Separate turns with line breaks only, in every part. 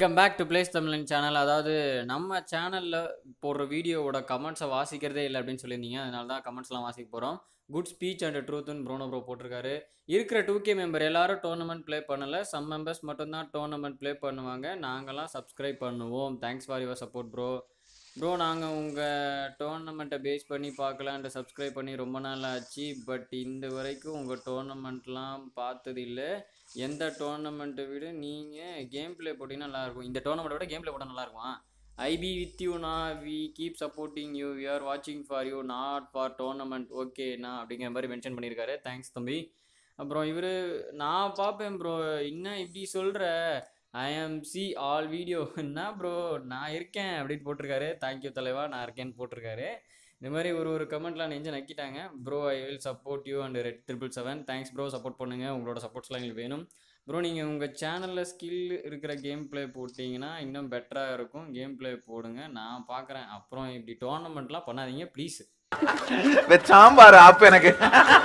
welcome back to Blaze Tamilan channel அதாவது நம்ம சேனலில் போடுற வீடியோவோட கமெண்ட்ஸை வாசிக்கிறதே இல்லை அப்படின்னு சொல்லியிருந்தீங்க அதனால தான் கமெண்ட்ஸ்லாம் வாசிக்க போகிறோம் குட் ஸ்பீச் அண்ட் ட்ரூத்னு ப்ரோனோ ப்ரோ போட்டிருக்காரு இருக்கிற டூ கே மெம்பர் எல்லாரும் டோர்னமெண்ட் ப்ளே பண்ணல சம் மெம்பர்ஸ் மட்டும்தான் டோர்னமெண்ட் ப்ளே பண்ணுவாங்க நாங்களாம் சப்ஸ்கிரைப் பண்ணுவோம் thanks for your support bro bro நாங்கள் உங்கள் டோர்னமெண்ட்டை பேஸ் பண்ணி பார்க்கலான்ட்டு சப்ஸ்கிரைப் பண்ணி ரொம்ப நாள் ஆச்சு பட் இந்த வரைக்கும் உங்கள் டோர்னமெண்ட்லாம் பார்த்தது இல்லை எந்த டோர்னமெண்ட்டை விட நீங்கள் கேம் ப்ளே போட்டிங்கன்னா நல்லாயிருக்கும் இந்த டோர்னமெண்ட்டை விட கேம் ப்ளே போட்டால் நல்லாயிருக்கும் ஐபி வித் யூனா we keep supporting you we are வாட்சிங் for you not for tournament ஓகேண்ணா அப்படிங்கிற மாதிரி மென்ஷன் பண்ணியிருக்காரு தேங்க்ஸ் தம்பி அப்புறம் இவர் நான் பார்ப்பேன் ப்ரோ என்ன இப்படி சொல்கிற I am see all video என்ன ப்ரோ நான் இருக்கேன் அப்படின்னு போட்டிருக்காரு தேங்க்யூ தலைவா நான் இருக்கேன்னு போட்டிருக்காரு இந்த மாதிரி ஒரு ஒரு கமெண்ட்லாம் நெஞ்சு நக்கிட்டாங்க bro I will support you and red triple seven thanks bro support பண்ணுங்கள் உங்களோட சப்போர்ட்ஸ்லாம் எங்களுக்கு வேணும் ப்ரோ நீங்கள் உங்கள் சேனலில் ஸ்கில் இருக்கிற கேம் ப்ளே போட்டிங்கன்னா இன்னும் பெட்டராக இருக்கும் கேம் ப்ளே போடுங்க நான் பார்க்குறேன் அப்புறம் இப்படி டோர்னமெண்ட்லாம் பண்ணாதீங்க ப்ளீஸ்
சாம்பார் ஆப் எனக்கு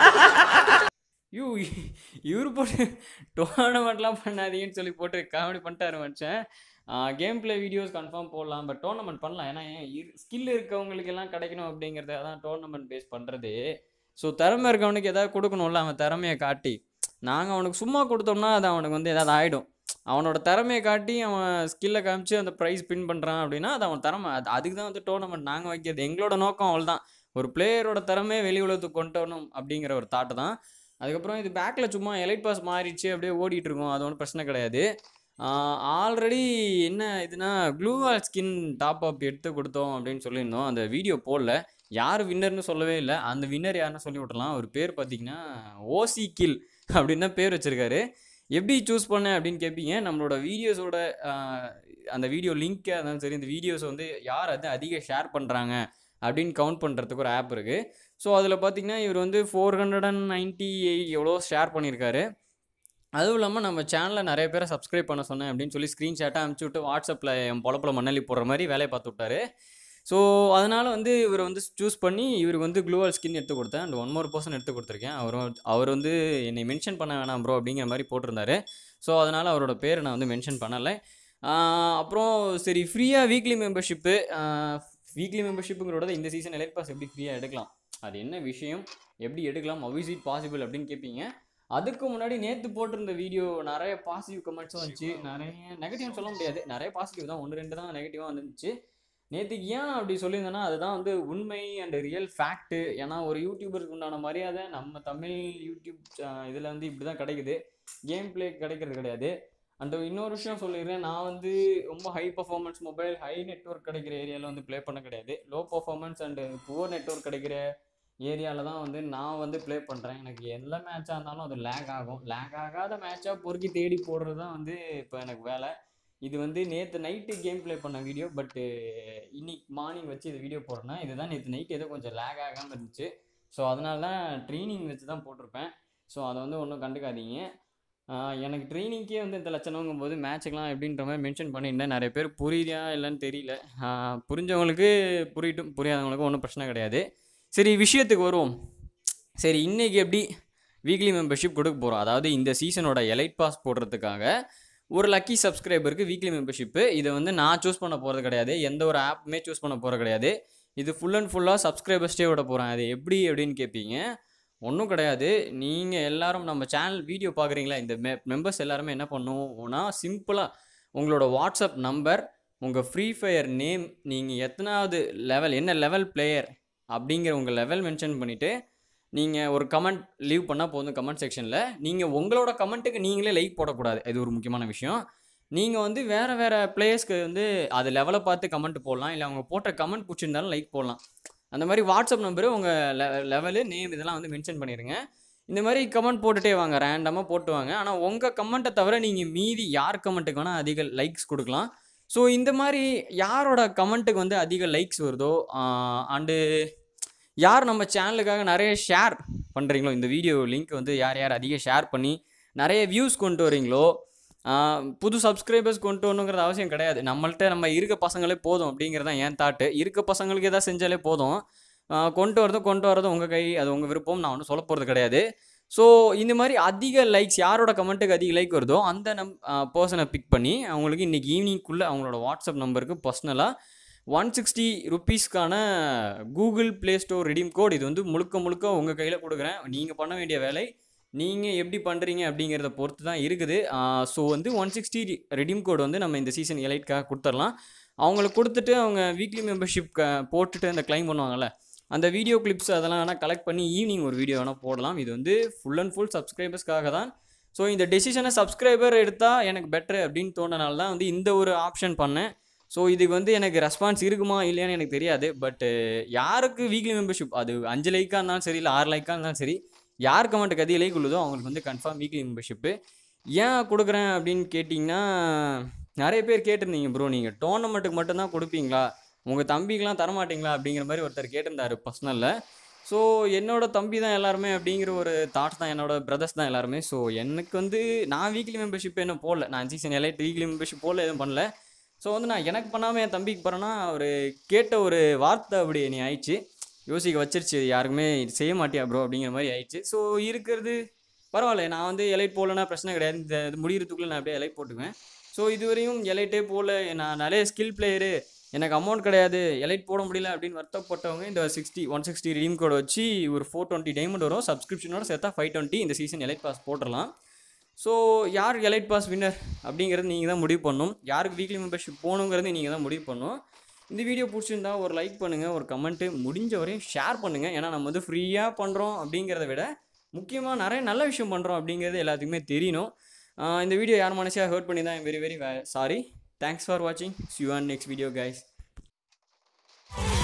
யூ இவர் போட்டு டோர்னமெண்ட்லாம் பண்ணாதீங்கன்னு சொல்லி போட்டு காமெடி பண்ணிட்டாரு மனுஷன் கேம் ப்ளே வீடியோஸ் கன்ஃபார்ம் போடலாம் பட் டோர்னமெண்ட் பண்ணலாம் ஏன்னா ஸ்கில் இருக்கவங்களுக்கு எல்லாம் கிடைக்கணும் அப்படிங்கிறத தான் டோர்னமெண்ட் பேஸ் பண்ணுறது ஸோ திறமை இருக்கவனுக்கு எதாவது கொடுக்கணும்ல அவன் திறமையை காட்டி நாங்கள் அவனுக்கு சும்மா கொடுத்தோம்னா அது அவனுக்கு வந்து ஏதாவது ஆகிடும் அவனோட திறமையை காட்டி அவன் ஸ்கில்லை காமிச்சு அந்த ப்ரைஸ் பின் பண்ணுறான் அப்படின்னா அது அவன் திறமை அது அதுக்கு தான் வந்து டோர்னமெண்ட் நாங்கள் வைக்கிறது எங்களோட நோக்கம் அவள் தான் ஒரு பிளேயரோட திறமையை வெளி உலகத்துக்கு கொண்டு வரணும் அப்படிங்கிற ஒரு தாட்டு தான் அதுக்கப்புறம் இது பேக்கில் சும்மா எலைட் பாஸ் மாறிடுச்சு அப்படியே ஓடிட்டு இருக்கும் அது ஒன்றும் பிரச்சனை கிடையாது ஆல்ரெடி என்ன இதுனா க்ளூவால் ஸ்கின் டாப் அப் எடுத்து கொடுத்தோம் அப்படின்னு சொல்லியிருந்தோம் அந்த வீடியோ போடல யார் வின்னர்னு சொல்லவே இல்லை அந்த வின்னர் யாருன்னு சொல்லி விட்றலாம் அவர் பேர் பார்த்தீங்கன்னா ஓசி கில் அப்படின்னு தான் பேர் வச்சுருக்காரு எப்படி சூஸ் பண்ணேன் அப்படின்னு கேட்பீங்க நம்மளோட வீடியோஸோட அந்த வீடியோ லிங்க்கை அதான் சரி இந்த வீடியோஸ் வந்து யார் அது அதிக ஷேர் பண்ணுறாங்க அப்படின்னு கவுண்ட் பண்ணுறதுக்கு ஒரு ஆப் இருக்குது ஸோ அதில் பார்த்தீங்கன்னா இவர் வந்து ஃபோர் ஹண்ட்ரட் அண்ட் நைன்ட்டி எவ்வளோ ஷேர் பண்ணியிருக்காரு அதுவும் இல்லாமல் நம்ம சேனலில் நிறைய பேரை சப்ஸ்கிரைப் பண்ண சொன்னேன் அப்படின்னு சொல்லி ஸ்க்ரீன்ஷாட்டாக அனுப்பிச்சி விட்டு வாட்ஸ்அப்பில் என் பொழப்பில் மண்ணலி போடுற மாதிரி வேலையை பார்த்து விட்டாரு ஸோ அதனால் வந்து இவர் வந்து சூஸ் பண்ணி இவருக்கு வந்து க்ளூவல் ஸ்கின் எடுத்து கொடுத்தேன் அண்ட் ஒன் மோர் பர்சன் எடுத்து கொடுத்துருக்கேன் அவர் அவர் வந்து என்னை மென்ஷன் பண்ண வேணாம் ப்ரோ அப்படிங்கிற மாதிரி போட்டிருந்தாரு ஸோ அதனால் அவரோட பேரை நான் வந்து மென்ஷன் பண்ணலை அப்புறம் சரி ஃப்ரீயாக வீக்லி மெம்பர்ஷிப்பு வீக்லி மெம்பர்ஷிப்புங்கிறத இந்த சீசன் எலைட் பாஸ் எப்படி ஃப்ரீயாக எடுக்கலாம் அது என்ன விஷயம் எப்படி எடுக்கலாம் அவிஸ் இட் பாசிபிள் அப்படின்னு கேட்பீங்க அதுக்கு முன்னாடி நேற்று போட்டிருந்த வீடியோ நிறைய பாசிட்டிவ் கமெண்ட்ஸும் வந்துச்சு நிறைய நெகட்டிவ் சொல்ல முடியாது நிறைய பாசிட்டிவ் தான் ஒன்று ரெண்டு தான் நெகட்டிவாக வந்துச்சு நேற்றுக்கு ஏன் அப்படி சொல்லியிருந்தேன்னா அதுதான் வந்து உண்மை அண்ட் ரியல் ஃபேக்ட்டு ஏன்னா ஒரு யூடியூபருக்கு உண்டான மரியாதை நம்ம தமிழ் யூடியூப் இதில் வந்து இப்படி தான் கிடைக்குது கேம் பிளே கிடைக்கிறது கிடையாது அண்ட் இன்னொரு விஷயம் சொல்லிடுறேன் நான் வந்து ரொம்ப high performance mobile high network கிடைக்கிற ஏரியாவில் வந்து ப்ளே பண்ண கிடையாது low performance and poor network கிடைக்கிற ஏரியாவில் தான் வந்து நான் வந்து ப்ளே பண்ணுறேன் எனக்கு எல்லா மேட்சாக இருந்தாலும் அது லேக் ஆகும் லேக் ஆகாத மேட்சாக பொறுக்கி தேடி போடுறது தான் வந்து இப்போ எனக்கு வேலை இது வந்து நேற்று நைட்டு கேம் ப்ளே பண்ண வீடியோ பட்டு இன்னைக்கு மார்னிங் வச்சு இது வீடியோ போடுறேன்னா இதுதான் நேற்று நைட் ஏதோ கொஞ்சம் லேக் ஆகாமல் இருந்துச்சு ஸோ அதனால தான் ட்ரைனிங் வச்சு தான் போட்டிருப்பேன் ஸோ அதை வந்து ஒன்றும் கண்டுக்காதீங்க எனக்கு ட்ரைனிங்க்கே வந்து இந்த லட்சணங்கும் போது மேட்சுக்கெலாம் எப்படின்ற மாதிரி மென்ஷன் பண்ணியிருந்தேன் நிறைய பேர் புரியுதா இல்லைன்னு தெரியல புரிஞ்சவங்களுக்கு புரியட்டும் புரியாதவங்களுக்கு ஒன்றும் பிரச்சனை கிடையாது சரி விஷயத்துக்கு வருவோம் சரி இன்றைக்கி எப்படி வீக்லி மெம்பர்ஷிப் கொடுக்க போகிறோம் அதாவது இந்த சீசனோட எலைட் பாஸ் போடுறதுக்காக ஒரு லக்கி சப்ஸ்கிரைபருக்கு வீக்லி மெம்பர்ஷிப்பு இதை வந்து நான் சூஸ் பண்ண போகிறது கிடையாது எந்த ஒரு ஆப்புமே சூஸ் பண்ண போகிறது கிடையாது இது ஃபுல் அண்ட் ஃபுல்லாக சப்ஸ்கிரைபர்ஸ்டே விட போகிறேன் அது எப்படி அப்படின்னு கேட்பீங்க ஒன்றும் கிடையாது நீங்கள் எல்லாரும் நம்ம சேனல் வீடியோ பார்க்குறீங்களா இந்த மெ மெம்பர்ஸ் எல்லாருமே என்ன பண்ணுவோம்னா சிம்பிளாக உங்களோட வாட்ஸ்அப் நம்பர் உங்கள் ஃப்ரீ ஃபயர் நேம் நீங்கள் எத்தனாவது லெவல் என்ன லெவல் பிளேயர் அப்படிங்கிற உங்கள் லெவல் மென்ஷன் பண்ணிவிட்டு நீங்கள் ஒரு கமெண்ட் லீவ் பண்ணால் போதும் கமெண்ட் செக்ஷனில் நீங்கள் உங்களோட கமெண்ட்டுக்கு நீங்களே லைக் போடக்கூடாது இது ஒரு முக்கியமான விஷயம் நீங்கள் வந்து வேறு வேறு பிளேயர்ஸ்க்கு வந்து அது லெவலை பார்த்து கமெண்ட் போடலாம் இல்லை அவங்க போட்ட கமெண்ட் பிடிச்சிருந்தாலும் லைக் போடலாம் அந்த மாதிரி வாட்ஸ்அப் நம்பரு உங்கள் லெ லெவலு நேம் இதெல்லாம் வந்து மென்ஷன் பண்ணிடுங்க இந்த மாதிரி கமெண்ட் போட்டுகிட்டே வாங்க ரேண்டமாக போட்டு வாங்க ஆனால் உங்கள் கமெண்ட்டை தவிர நீங்கள் மீதி யார் கமெண்ட்டுக்கு வேணால் அதிக லைக்ஸ் கொடுக்கலாம் ஸோ இந்த மாதிரி யாரோட கமெண்ட்டுக்கு வந்து அதிக லைக்ஸ் வருதோ அண்டு யார் நம்ம சேனலுக்காக நிறைய ஷேர் பண்ணுறீங்களோ இந்த வீடியோ லிங்க் வந்து யார் யார் அதிக ஷேர் பண்ணி நிறைய வியூஸ் கொண்டு வரீங்களோ புது சப்ஸ்கிரைபர்ஸ் கொண்டு வரணுங்கிறது அவசியம் கிடையாது நம்மள்ட்ட நம்ம இருக்க பசங்களே போதும் அப்படிங்கிறது தான் என் தாட்டு இருக்க பசங்களுக்கு எதாவது செஞ்சாலே போதும் கொண்டு வரதும் கொண்டு வரதும் உங்கள் கை அது உங்கள் விருப்பம் நான் ஒன்றும் சொல்ல போகிறது கிடையாது ஸோ இந்த மாதிரி அதிக லைக்ஸ் யாரோட கமெண்ட்டுக்கு அதிக லைக் வருதோ அந்த நம் பர்சனை பிக் பண்ணி அவங்களுக்கு இன்றைக்கி ஈவினிங்குள்ளே அவங்களோட வாட்ஸ்அப் நம்பருக்கு பர்சனலாக ஒன் சிக்ஸ்டி ருப்பீஸ்க்கான Google Play Store redeem code இது வந்து முழுக்க முழுக்க உங்கள் கையில் கொடுக்குறேன் நீங்கள் பண்ண வேண்டிய வேலை நீங்கள் எப்படி பண்ணுறீங்க அப்படிங்கிறத பொறுத்து தான் இருக்குது ஸோ வந்து ஒன் சிக்ஸ்டி ரெடீம் கோட் வந்து நம்ம இந்த சீசன் எலைட்காக கொடுத்துடலாம் அவங்களுக்கு கொடுத்துட்டு அவங்க வீக்லி மெம்பர்ஷிப் போட்டுட்டு அந்த க்ளைம் பண்ணுவாங்கல்ல அந்த வீடியோ கிளிப்ஸ் அதெல்லாம் வேணால் கலெக்ட் பண்ணி ஈவினிங் ஒரு வீடியோ வேணால் போடலாம் இது வந்து ஃபுல் அண்ட் ஃபுல் சப்ஸ்கிரைபர்ஸ்க்காக தான் ஸோ இந்த டெசிஷனை சப்ஸ்கிரைபர் எடுத்தால் எனக்கு பெட்ரு அப்படின்னு தோணுனால தான் வந்து இந்த ஒரு ஆப்ஷன் பண்ணேன் ஸோ இதுக்கு வந்து எனக்கு ரெஸ்பான்ஸ் இருக்குமா இல்லையான்னு எனக்கு தெரியாது பட்டு யாருக்கு வீக்லி மெம்பர்ஷிப் அது அஞ்சு லைக்காக இருந்தாலும் சரி இல்லை ஆறு லைக்காக இருந்தாலும் சரி யார் கமெண்ட்டுக்கு அதிக லைக் உள்ளதோ அவங்களுக்கு வந்து கன்ஃபார்ம் வீக்லி மெம்பர்ஷிப்பு ஏன் கொடுக்குறேன் அப்படின்னு கேட்டிங்கன்னா நிறைய பேர் கேட்டிருந்தீங்க ப்ரோ நீங்கள் டோர்னமெண்ட்டுக்கு மட்டும்தான் கொடுப்பீங்களா உங்கள் தம்பிக்கெலாம் தரமாட்டீங்களா அப்படிங்கிற மாதிரி ஒருத்தர் கேட்டிருந்தாரு பர்சனலில் ஸோ என்னோட தம்பி தான் எல்லாருமே அப்படிங்கிற ஒரு தாட்ஸ் தான் என்னோட பிரதர்ஸ் தான் எல்லாருமே ஸோ எனக்கு வந்து நான் வீக்லி மெம்பர்ஷிப் என்ன போடல நான் சீசன் எலைட் வீக்லி மெம்பர்ஷிப் போடல எதுவும் பண்ணல ஸோ வந்து நான் எனக்கு பண்ணாமல் என் தம்பிக்கு போகிறேன்னா அவர் கேட்ட ஒரு வார்த்தை அப்படி நீ ஆயிடுச்சு யோசிக்க வச்சிருச்சு யாருக்குமே இது செய்ய மாட்டியா ப்ரோ அப்படிங்கிற மாதிரி ஆயிடுச்சு ஸோ இருக்கிறது பரவாயில்ல நான் வந்து எலைட் போடலன்னா பிரச்சனை கிடையாது இந்த இது முடிகிறதுக்குள்ளே நான் அப்படியே எலைட் போட்டுக்குவேன் ஸோ இதுவரையும் எலைட்டே போல நான் நிறைய ஸ்கில் பிளேயரு எனக்கு அமௌண்ட் கிடையாது எலைட் போட முடியல அப்படின்னு வருத்தப்பட்டவங்க இந்த sixty one sixty redeem code வச்சு ஒரு ஃபோர் டுவெண்ட்டி டைமண்ட் வரும் சப்ஸ்கிரிப்ஷனோட சேர்த்தா ஃபைவ் டுவெண்ட்டி இந்த சீசன் எலைட் பாஸ் போட்டுடலாம் ஸோ யார் எலைட் பாஸ் வின்னர் அப்படிங்கிறது நீங்கள் தான் முடிவு பண்ணணும் யாருக்கு வீக்லி மெம்பர்ஷிப் போகணுங்கிறது நீங்கள் தான் முடிவு பண்ணணும் இந்த வீடியோ பிடிச்சிருந்தா ஒரு லைக் பண்ணுங்கள் ஒரு கமெண்ட்டு முடிஞ்ச வரையும் ஷேர் பண்ணுங்கள் ஏன்னா நம்ம வந்து ஃப்ரீயாக பண்ணுறோம் அப்படிங்கிறத விட முக்கியமாக நிறைய நல்ல விஷயம் பண்ணுறோம் அப்படிங்கிறது எல்லாத்துக்குமே தெரியணும் ஆஹ் இந்த வீடியோ யார் மனசியாக ஹர்ட் பண்ணி தான் very very sorry thanks for வாட்சிங் see you next video guys